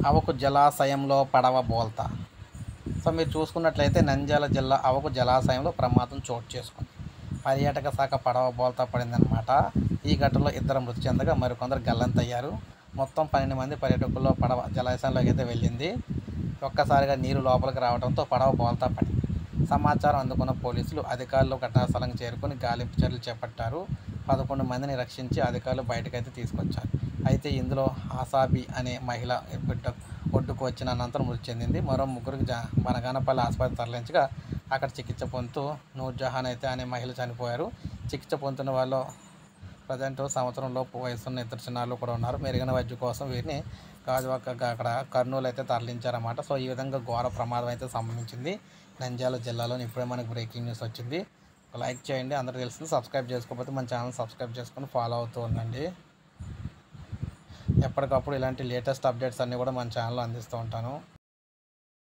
అవకు జలాశయంలో పడవ బోల్తా సో మీరు చూసుకున్నట్లయితే నంద్యాల జిల్లా అవకు జలాశయంలో ప్రమాదం చోటు చేసుకుంది పర్యాటక శాఖ పడవ బోల్తా పడిందనమాట ఈ ఘటనలో ఇద్దరు మృతి చెందగా మరికొందరు గల్లంతయ్యారు మొత్తం పన్నెండు మంది పర్యాటకుల్లో పడవ జలాశయంలోకి అయితే వెళ్ళింది ఒక్కసారిగా నీరు లోపలికి రావడంతో పడవ బోల్తా పడింది సమాచారం అందుకున్న పోలీసులు అధికారులు ఘటనాస్థలంకి చేరుకొని గాలింపు చర్యలు చేపట్టారు పదకొండు మందిని రక్షించి అధికారులు బయటకైతే తీసుకొచ్చారు అయితే ఇందులో ఆసాబి అనే మహిళ బిడ్డ ఒడ్డుకు వచ్చిన అనంతరం మృతి చెందింది మరో ముగ్గురికి జా బనగానపల్లి ఆసుపత్రి తరలించగా అక్కడ చికిత్స పొందుతూ నూర్జహాన్ అయితే అనే మహిళ చనిపోయారు చికిత్స పొందుతున్న వాళ్ళు ప్రజెంట్ సంవత్సరం లోపు వయసున్న ఇద్దరు చిన్నారులు కూడా ఉన్నారు మెరుగైన వైద్యం కోసం వీరిని గాజువాక అక్కడ కర్నూలు అయితే తరలించారన్నమాట సో ఈ విధంగా ఘోర ప్రమాదం అయితే సంభవించింది నంద్యాల జిల్లాలో ఇప్పుడే మనకు బ్రేకింగ్ న్యూస్ వచ్చింది ఒక లైక్ చేయండి అందరూ తెలిసింది సబ్స్క్రైబ్ చేసుకోకపోతే మన ఛానల్ సబ్స్క్రైబ్ చేసుకొని ఫాలో అవుతూ ఉండండి ఎప్పటికప్పుడు ఇలాంటి లేటెస్ట్ అప్డేట్స్ అన్నీ కూడా మన ఛానల్లో అందిస్తూ ఉంటాను